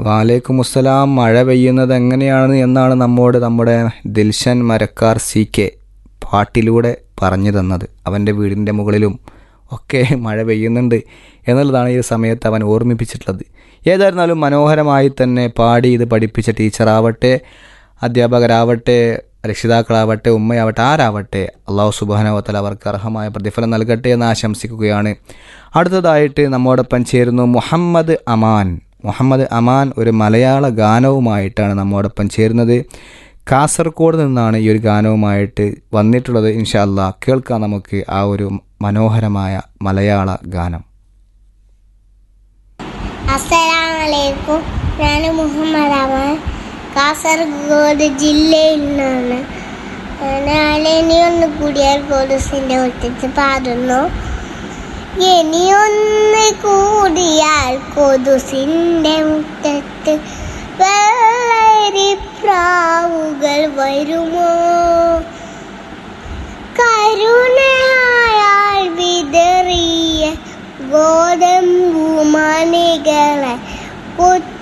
വാലേക്കും അസ്സലാം മഴ പെയ്യുന്നത് എങ്ങനെയാണ് എന്നാണ് നമ്മോട് നമ്മുടെ ദിൽഷൻ മരക്കാർ സി കെ പാട്ടിലൂടെ പറഞ്ഞു തന്നത് അവൻ്റെ വീടിൻ്റെ മുകളിലും ഒക്കെ മഴ പെയ്യുന്നുണ്ട് എന്നുള്ളതാണ് ഈ സമയത്ത് അവൻ ഓർമ്മിപ്പിച്ചിട്ടുള്ളത് ഏതായിരുന്നാലും മനോഹരമായി തന്നെ പാടി ഇത് പഠിപ്പിച്ച ടീച്ചറാവട്ടെ അധ്യാപകരാവട്ടെ രക്ഷിതാക്കളാവട്ടെ ഉമ്മയാവട്ടെ ആരാവട്ടെ അള്ളാഹു സുബാനവത്തല അവർക്ക് അർഹമായ പ്രതിഫലം നൽകട്ടെ എന്ന് ആശംസിക്കുകയാണ് അടുത്തതായിട്ട് നമ്മോടൊപ്പം ചേരുന്നു മുഹമ്മദ് അമാൻ മുഹമ്മദ് അമാൻ ഒരു മലയാള ഗാനവുമായിട്ടാണ് നമ്മോടൊപ്പം ചേരുന്നത് കാസർഗോഡ് നിന്നാണ് ഈ ഒരു ഗാനവുമായിട്ട് വന്നിട്ടുള്ളത് ഇൻഷാ അല്ലാ കേൾക്കാം നമുക്ക് ആ ഒരു മനോഹരമായ മലയാള ഗാനം അസ്സലാമലൈക്കും ഞാൻ മുഹമ്മദ് അമാൻ കാസർഗോഡ് ജില്ലയിൽ നിന്നാണ് ഞാൻ ഇനിയൊന്ന് കൂടിയാൽ കൊലുസിൻ്റെ മുറ്റത്ത് പാടുന്നു ഇനിയൊന്ന് കൂടിയാൽ കൊതുസിൻ്റെ മുറ്റത്ത് വെള്ളരി പ്രാവുകൾ വരുമോ കരുണയാൽ വിതറിയ ഗോതമ്പു മണികളെ കൊത്തി